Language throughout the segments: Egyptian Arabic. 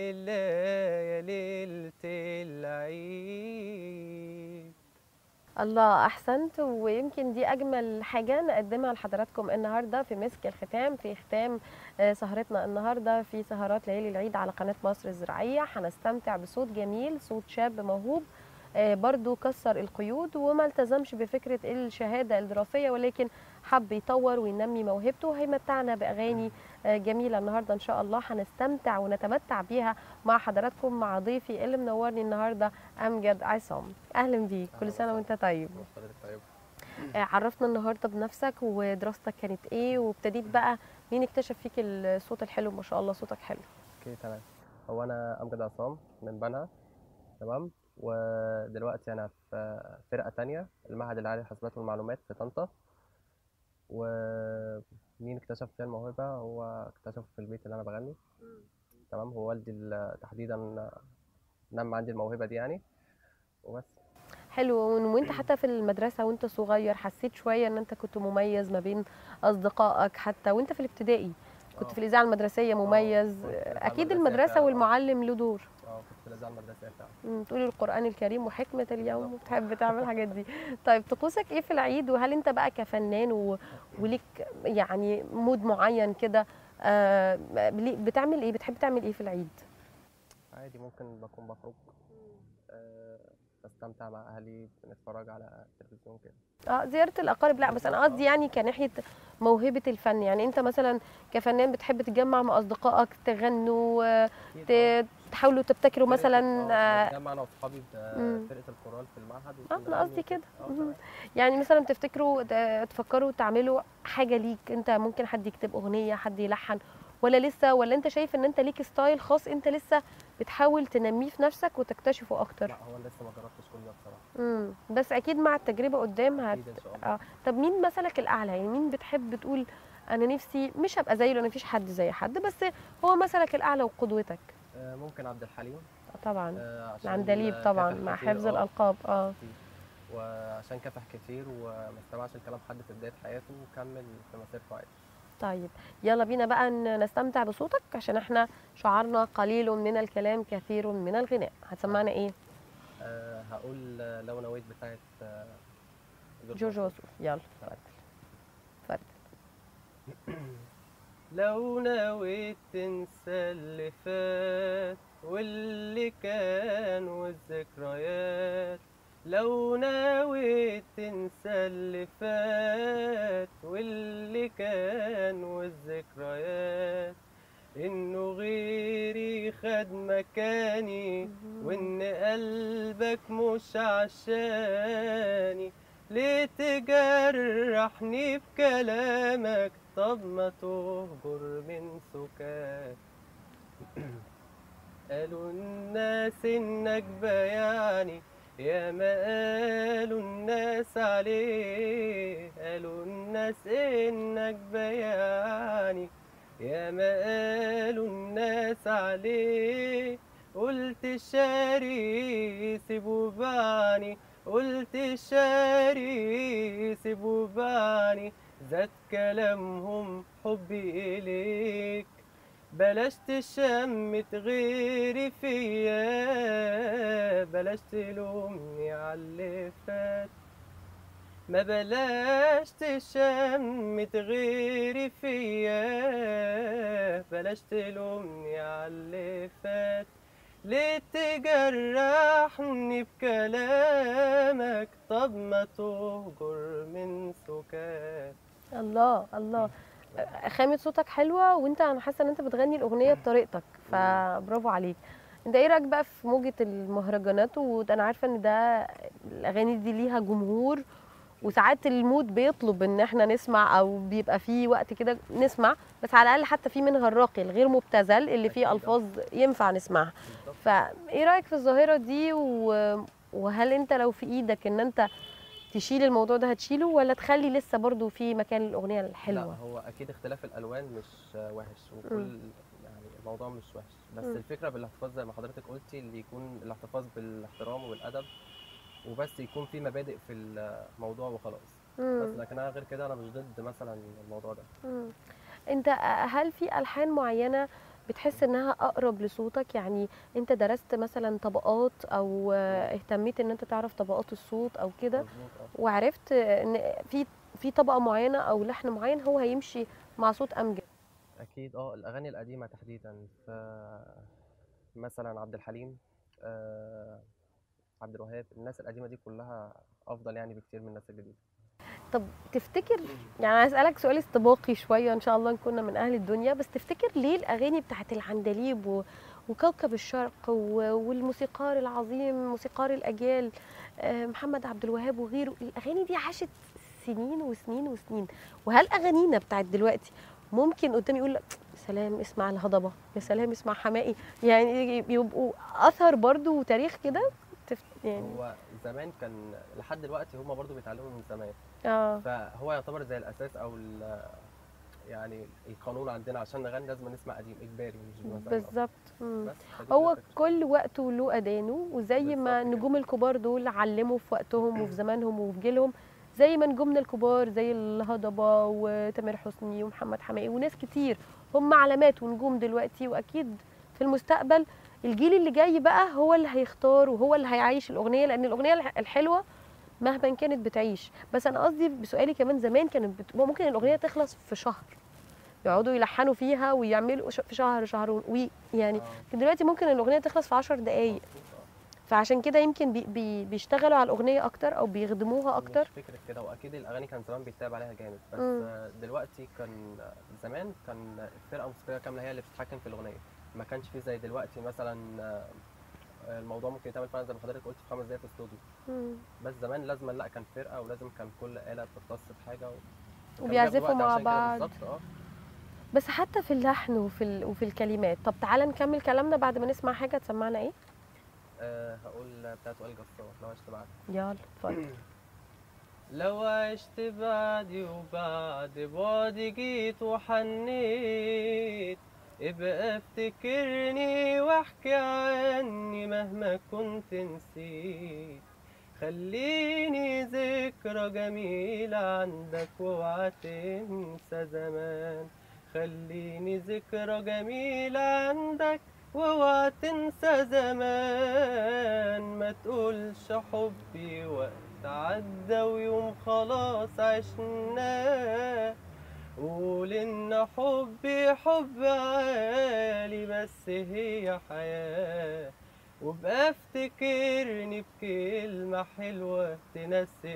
لله يا ليلة العيد الله احسنت ويمكن دي اجمل حاجه نقدمها لحضراتكم النهارده في مسك الختام في ختام آه، سهرتنا النهارده في سهرات ليالي العيد على قناه مصر الزراعيه هنستمتع بصوت جميل صوت شاب موهوب آه، برضو كسر القيود وما التزمش بفكره الشهاده الدراسيه ولكن حب يطور وينمي موهبته وهيمتعنا باغاني آه، جميله النهارده ان شاء الله هنستمتع ونتمتع بيها مع حضراتكم مع ضيفي اللي منورني النهارده امجد عصام اهلا بيك كل سنه وانت طيب حضرتك طيب آه، عرفنا النهارده بنفسك ودراستك كانت ايه وابتديت بقى مين اكتشف فيك الصوت الحلو ما شاء الله صوتك حلو اوكي تمام هو انا امجد عصام من بنها تمام ودلوقتي انا في فرقة تانية المعهد العالي للحاسبات والمعلومات في طنطا ومين اكتشف فيها الموهبة هو اكتشف في البيت اللي انا بغني تمام هو والدي ال- تحديدا نمى عندي الموهبة دي يعني وبس حلو وإن- وانت حتى في المدرسه وانت صغير حسيت شويه ان انت كنت مميز ما بين اصدقائك حتى وانت في الابتدائي كنت آه. في الاذاعه المدرسيه مميز كنت في الإذاعة اكيد المدرسية المدرسه فعلاً. والمعلم له دور اه كنت في الإذاعة المدرسية فعلا مم، تقولي القرآن الكريم وحكمة اليوم بالظبط. وبتحب تعمل الحاجات دي طيب طقوسك ايه في العيد وهل انت بقى كفنان و... وليك يعني مود معين كده آه بلي- بتعمل ايه بتحب تعمل ايه في العيد عادي ممكن بكون بخرج آه، بستمتع مع أهلي بنتفرج على التلفزيون كده اه زيارة الأقارب لا بس أنا قصدي يعني كناحية موهبة الفن يعني أنت مثلا كفنان بتحب تتجمع مع أصدقائك تغنوا آه، أكيد ت- آه. تحاولوا تبتكروا فرقة- مثلا اه آه، بنتجمع أنا وأصحابي مم. بفرقة الكورال في المعهد آه، وكنا أنا قصدي بنغني كده. اه مم. تمام. يعني مثلا تفتكروا ت- تفكروا تعملوا حاجة ليك أنت ممكن حد يكتب أغنية حد يلحن ولا لسه ولا أنت شايف إن أنت ليك ستايل خاص أنت لسه بتحاول تنميه في نفسك وتكتشفه أكتر لا هو أنا لسه ما جربتش كل ده بصراحة امم بس أكيد مع التجربة قدام هت... أكيد إن شاء الله اه طب مين مثلك الاعلى يعني مين بتحب تقول انا نفسي مش هبقى زيه لان مفيش حد زي حد بس هو مثلك الاعلى وقدوتك آه، ممكن عبد الحليم آه طبعا آه، عشان العندليب طبعا كافح مع كتير، حفظ اه الالقاب اه كتير. وعشان كافح كتير وما استمعش لكلام حد في بداية حياته وكمل في مسيرته عادي طيب يلا بينا بقى ن- نستمتع بصوتك عشان احنا شعارنا قليل من الكلام كثير من الغناء هتسمعنا ايه آه، هقول آه، لو نويت بتاعت آه، جورج وسوف يلا اتفضل اتفضل لو نويت تنسى اللي فات واللي كان والذكريات لو نويت تنسى اللي فات واللي كان والذكريات انه غيري خد مكاني وان قلبك مش عشاني ليه تجرحني بكلامك طب ما تهجر من سكات قالوا الناس انك بيعني يا ما قالوا الناس عليه قالوا الناس انك بيعني يا ما قالوا الناس عليه قلت شاري سيبوا بعني قلت شاري سيبوا بعني زاد كلامهم حبي إليك بلاش تشمت غيري فيا بلاش تلومني على اللي فات ما بلاش تشمت غيري فيا بلاش تلومني على اللي فات ليه تجرحني بكلامك طب ما تهجر من سكات الله الله خامة صوتك حلوة وانت انا حاسة ان انت بتغني الاغنية بطريقتك فبرافو عليك انت ايه رايك بقى في موجة المهرجانات وانا عارفة ان ده الاغاني دي ليها جمهور وساعات المود بيطلب ان احنا نسمع او بيبقى فيه وقت كده نسمع بس على الاقل حتى في منها الراقي الغير مبتذل اللي فيه أكيد. الفاظ ينفع نسمعها بالظبط. فايه رايك في الظاهرة دي و... وهل انت لو في ايدك ان انت تشيل الموضوع ده هتشيله ولا تخلي لسه برضو في مكان الاغنيه لا الحلوه هو اكيد اختلاف الالوان مش وحش وكل يعني الموضوع مش وحش بس مم. الفكره بالاحتفاظ زي ما حضرتك قلتي اللي يكون الاحتفاظ بالاحترام والادب وبس يكون في مبادئ في الموضوع وخلاص بس مم. لكن انا غير كده انا مش ضد مثلا الموضوع ده مم. انت هل في الحان معينه بتحس انها اقرب لصوتك يعني انت درست مثلا طبقات او آه، اهتميت ان انت تعرف طبقات الصوت او كده مظبوط اه وعرفت ان في في طبقه معينه او لحن معين هو هيمشي مع صوت امجد اكيد اه الاغاني القديمه تحديدا ف مثلا عبد الحليم آه، عبد الوهاب الناس القديمه دي كلها افضل يعني بكتير من الناس الجديده طب تفتكر يعني هسألك سؤال استباقي شوية إن شاء الله نكون من أهل الدنيا بس تفتكر ليه الأغاني بتاعت العندليب و... وكوكب الشرق و... والموسيقار العظيم موسيقار الأجيال آه، محمد عبد الوهاب وغيره الأغاني دي عاشت سنين وسنين وسنين وهل أغانينا بتاعت دلوقتي ممكن قدام يقول لك سلام اسمع الهضبة يا سلام اسمع حماقي يعني يبقوا أثر برضو وتاريخ كده تف... يعني هو زمان كان لحد دلوقتي هما برضو بيتعلموا من زمان اه فهو يعتبر زي الاساس او ال- يعني القانون عندنا عشان نغني لازم نسمع قديم اجباري مش بمزاجنا أصلاً. بالظبط مم. بس فدي هو كل الفكرة. كل وقت وله اذانه وزي ما بالظبط كده. النجوم الكبار دول علموا في وقتهم وفي زمانهم وفي جيلهم زي ما نجومنا الكبار زي الهضبه وتامر حسني ومحمد حماقي وناس كتير هم علامات ونجوم دلوقتي واكيد في المستقبل الجيل اللي جاي بقى هو اللي هيختار وهو اللي هيعيش الاغنيه لان الاغنيه الح- الحلوه مهما كانت بتعيش بس انا قصدي بسؤالي كمان زمان كانت بت... ممكن الاغنيه تخلص في شهر يقعدوا يلحنوا فيها ويعملوا ش- في شهر شهر وي يعني آه، لكن دلوقتي ممكن الاغنيه تخلص في 10 دقائق مظبوط، آه. فعشان كده يمكن بي بي بيشتغلوا على الاغنيه اكتر او بيخدموها اكتر مش فكرة كده واكيد الاغاني كان زمان بيتابع عليها جامد بس مم. آه، دلوقتي كان زمان كان الفرقه الموسيقيه كامله هي اللي بتتحكم في الاغنيه ما كانش في زي دلوقتي مثلا آه، الموضوع ممكن يتعمل فعلا زي ما حضرتك قلت في خمس دقايق في استوديو مم. بس زمان لازم لا كان فرقه ولازم كان كل آلة بتختص بحاجه و... وكان وبيعزفوا بياخدوا وقت مع عشان كده بعض. بالظبط اه بس حتى في اللحن وفي ال... وفي الكلمات طب تعالى نكمل كلامنا بعد ما نسمع حاجه تسمعنا ايه آه، هقول بتاعت وائل جسار لو عشت بعد يلا اتفضل لو عشت بعدي وبعد بعدي جيت وحنيت ابقى افتكرني واحكي عني مهما كنت نسيت خليني ذكرى جميلة عندك واوعى تنسى زمان خليني ذكرى جميلة عندك واوعى تنسى زمان ما تقولش حبي وقت عدى ويوم خلاص عشناه قول ان حبي حب عالي بس هي حياة وبقى افتكرني بكلمة حلوة تنسي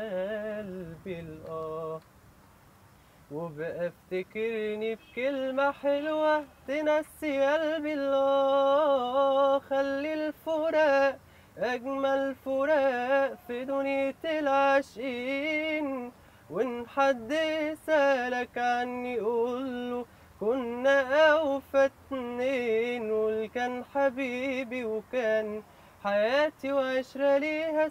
قلبي الآه وبقى افتكرني بكلمة حلوة تنسي قلبي الله خلي الفراق أجمل فراق في دنيا العاشقين وإن حد سألك عني قوله كنا أوفى اتنين قول كان حبيبي وكان حياتي وعشرة ليها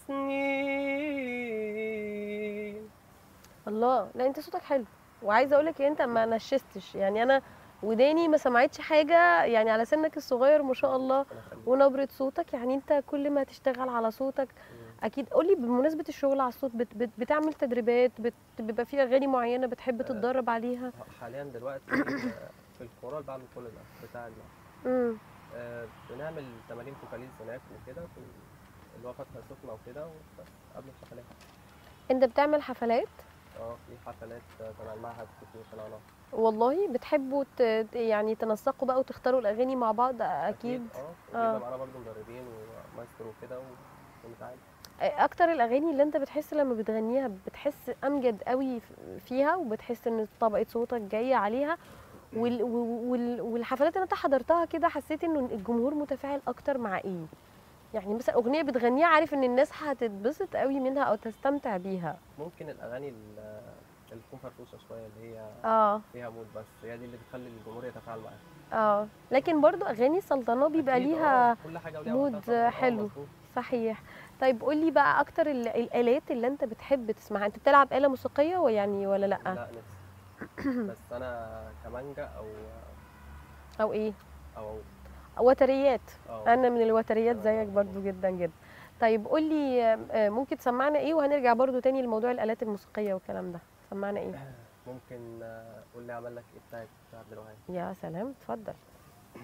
سنين الله لا انت صوتك حلو وعايزه اقول لك انت ما نشستش يعني انا وداني ما سمعتش حاجه يعني على سنك الصغير ما شاء الله ربنا يخليك. ونبره صوتك يعني انت كل ما تشتغل على صوتك مم. اكيد قولي بمناسبه الشغل على الصوت بت بت بتعمل تدريبات بت بيبقى في اغاني معينه بتحب آه. تتدرب عليها حاليا دلوقتي آه، في الكورال بعمل كل ده بتاع ال- امم آه، بنعمل تمارين فوكاليز هناك وكده في ال- اللي هو فتحة سخنة وكده وبس قبل الحفلات انت بتعمل حفلات اه في حفلات آه، تبع المعهد كتير طلعنا والله بتحبوا ت... ت- يعني تنسقوا بقى وتختاروا الاغاني مع بعض اكيد اه آه. وبيبقى معانا برضه مدربين ومايسترو وكده و- ونتعامل اكتر الاغاني اللي انت بتحس لما بتغنيها بتحس امجد قوي فيها وبتحس ان طبقه صوتك جايه عليها وال... وال... والحفلات اللي انت حضرتها كده حسيت انه الجمهور متفاعل اكتر مع ايه يعني مثلا اغنيه بتغنيها عارف ان الناس هتتبسط قوي منها او تستمتع بيها ممكن الأغاني ال- اللي تكون فرفوشة شوية اللي هي اه فيها مود بس هي دي اللي بتخلي الجمهور يتفاعل معاها اه لكن برضو اغاني سلطنه بيبقى أكيد، ليها آه، كل حاجة وليها مود وقتها طبعاً، آه، حلو. مظبوط. صحيح طيب قولي بقى اكتر ال- الالات اللي انت بتحب تسمعها انت بتلعب آلة موسيقية ويعني ولا لا لا نفسي بس أنا كمانجا أو او ايه أو وتريات أو انا من الوتريات آه، زيك برضو جدا جدا طيب قولي آه، آه، ممكن تسمعنا ايه وهنرجع برضو تاني لموضوع الالات الموسيقية والكلام ده سمعنا ايه ممكن آه، قول لي عمل لك إيه بتاعت عبد الوهاب يا سلام اتفضل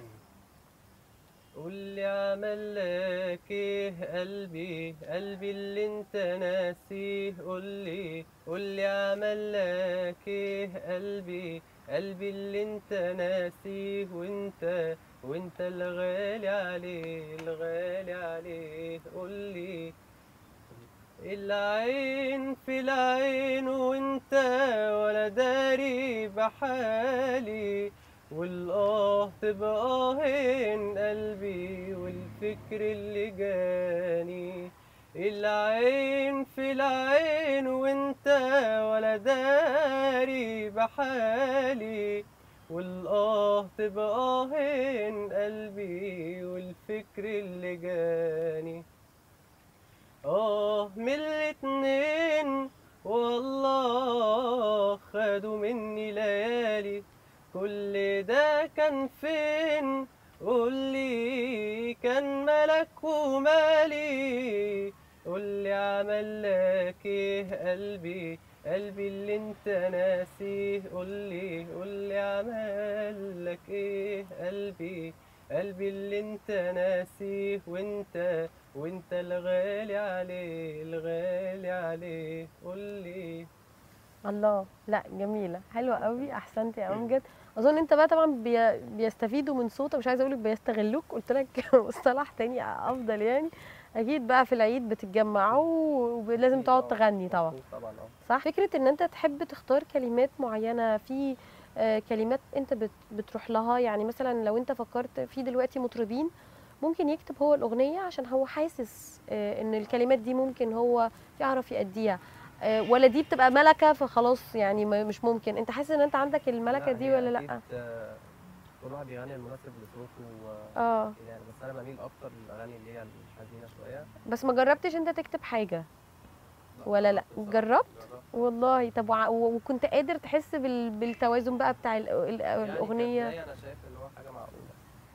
قولي عمل لك ايه قلبي قلبي اللي انت ناسيه قولي قولي عمل لك ايه قلبي قلبي اللي انت ناسيه وانت وانت الغالي عليه الغالي عليه قولي العين في العين وانت ولا داري بحالي والآه تبقى آهين قلبي والفكر اللي جاني العين في العين وانت ولا داري بحالي والآه تبقى آهين قلبي والفكر اللي جاني آه من الاتنين والله خدوا مني ليالي كل ده كان فين قولي كان ملك ومالي قولي عمل لك ايه قلبي قلبي اللي انت ناسيه قولي قولي عمل لك ايه قلبي قلبي اللي انت ناسيه وانت وانت الغالي عليه الغالي عليه قولي الله لا جميله حلوه قوي احسنت يا امجد اظن انت بقى طبعا بي... بيستفيدوا من صوتك مش عايزه اقول لك بيستغلوك قلت لك مصطلح تاني افضل يعني اكيد بقى في العيد بتتجمعوا ولازم تقعد تغني طبعا مفروض طبعا اه صح فكره ان انت تحب تختار كلمات معينه في آه، كلمات انت بت- بتروح لها يعني مثلا لو انت فكرت في دلوقتي مطربين ممكن يكتب هو الاغنيه عشان هو حاسس آه، ان الكلمات دي ممكن هو يعرف يأديها آه، ولا دي بتبقى ملكه فخلاص يعني ما- مش ممكن انت حاسس ان انت عندك الملكه دي هي ولا لا أكيد، آه، كل واحد بيغني المناسب لصوته و- اه كده يعني بس انا بميل اكتر للاغاني اللي هي الحزينه شويه بس ما جربتش انت تكتب حاجه ولا لا بصراحة جربت جربت. والله طب وع- و- وكنت قادر تحس بال- بالتوازن بقى بتاع ال- ال- يعني الاغنيه كبداية انا شايف ان هو حاجه معقوله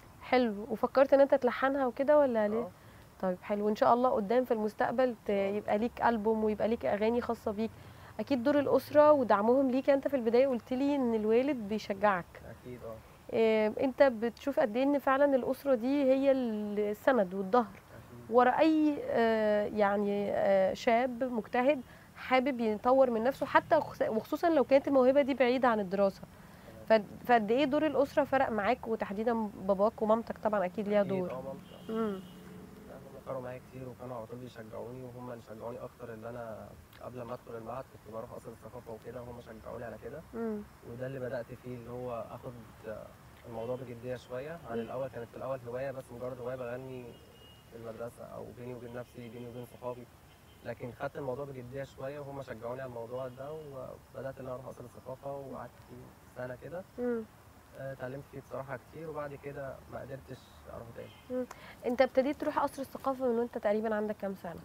حلو وفكرت ان انت تلحنها وكده ولا ليه اه طيب حلو وان شاء الله قدام في المستقبل ت- يبقى ليك البوم ويبقى ليك اغاني خاصه بيك اكيد دور الاسره ودعمهم ليك انت في البدايه قلت لي ان الوالد بيشجعك اكيد اه إيه، انت بتشوف قد ايه ان فعلا الاسره دي هي السند والظهر اكيد ورا اي آه، يعني آه، شاب مجتهد حابب يطور من نفسه حتى خص- وخصوصا لو كانت الموهبه دي بعيده عن الدراسه ف- فقد ايه دور الاسره فرق معاك وتحديدا باباك ومامتك طبعا اكيد ليها أكيد، دور اه مامتي امم لا، هم كانوا معايا كتير وكانوا على طول بيشجعوني وهم اللي شجعوني اكتر ان انا قبل ما ادخل المعهد كنت بروح قصر الثقافه وكده وهم شجعوني على كده امم وده اللي بدات فيه اللي هو اخد الموضوع بجديه شويه عن الاول كانت في الاول هوايه بس مجرد هوايه بغني في المدرسه او بيني وبين نفسي بيني وبين صحابي لكن خدت الموضوع بجديه شويه وهم شجعوني على الموضوع ده وبدات ان انا اروح قصر الثقافه وقعدت فيه سنه كده امم آه، اتعلمت فيه بصراحه كتير وبعد كده ما قدرتش اروح تاني انت ابتديت تروح قصر الثقافه من وانت تقريبا عندك كام سنه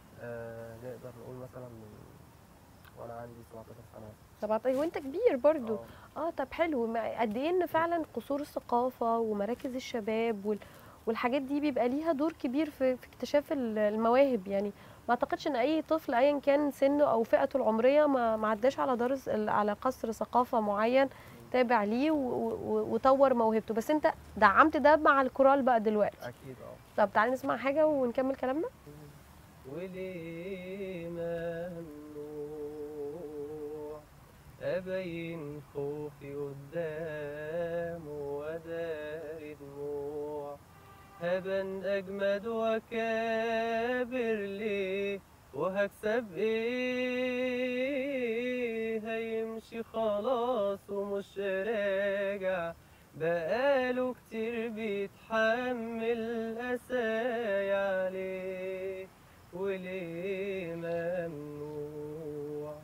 آه، نقدر نقول مثلا من وانا عندي 17 سنه 17 وانت كبير برضو آه. اه طب حلو ما- قد ايه ان فعلا قصور الثقافه ومراكز الشباب وال والحاجات دي بيبقى ليها دور كبير في, في اكتشاف ال- المواهب يعني ما اعتقدش ان اي طفل ايا كان سنه او فئته العمريه ما ما عداش على دار الس- على قصر ثقافه معين تابع ليه و- و- وطور موهبته بس انت دعمت ده مع الكورال بقى دلوقتي اكيد اه طب تعالى نسمع حاجه ونكمل كلامنا وليه ممنوع أبين خوفي قدامه وداري دموع هبن أجمد وأكابر ليه وهكسب إيه هيمشي خلاص ومش راجع بقاله كتير بيتحمل قسايا عليه وليه ممنوع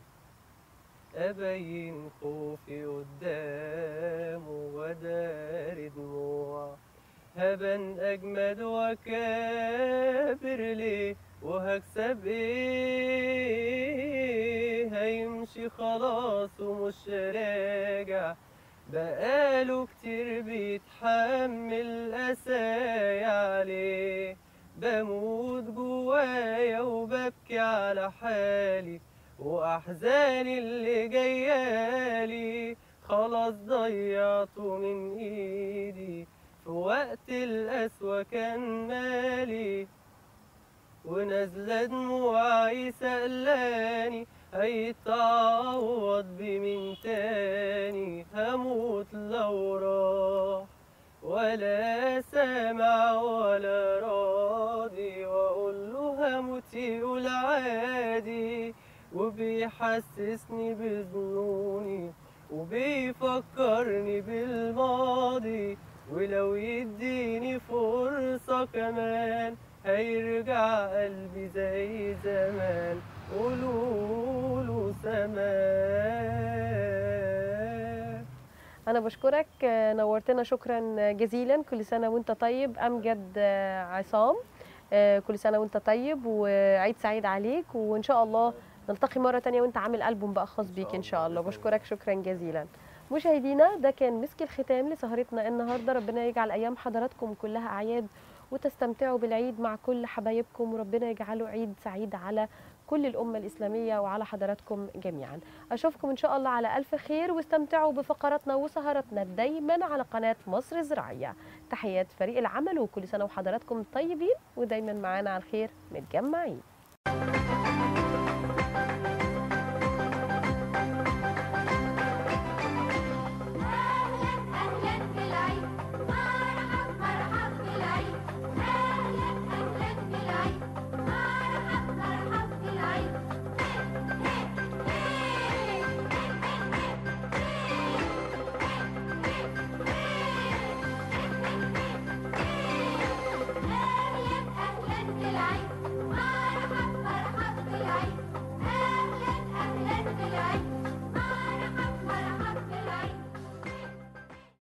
أبين خوفي قدامه وداري دموع هبن أجمد وأكابر ليه وهكسب إيه هيمشي خلاص ومش راجع بقاله كتير بيتحمل قسايا عليه بموت جوايا وببكي على حالي وأحزاني اللي جايالي خلاص ضيعته من إيدي في في وقت القسوة كان مالي ونازلة دموعي سألاني هيتعوض بمين تاني هموت لو راح ولا سامع ولا راضي واقول له هموت يقول عادي وبيحسسني بظنوني وبيفكرني بالماضي ولو يديني فرصة كمان هيرجع قلبي زي زمان قولوله سماه انا بشكرك آه، نورتنا شكرا جزيلا كل سنه وانت طيب امجد آه، عصام آه، كل سنه وانت طيب وعيد سعيد عليك وان شاء الله نلتقي مره تانية وانت عامل البوم بقى خاص بيك ان شاء الله بشكرك شكرا جزيلا مشاهدينا ده كان مسك الختام لسهرتنا النهارده ربنا يجعل ايام حضراتكم كلها اعياد وتستمتعوا بالعيد مع كل حبايبكم وربنا يجعله عيد سعيد على كل الأمة الإسلامية وعلى حضراتكم جميعا أشوفكم إن شاء الله على ألف خير واستمتعوا بفقراتنا وسهراتنا دايما على قناة مصر الزراعية تحيات فريق العمل وكل سنة وحضراتكم طيبين ودايما معانا على الخير متجمعين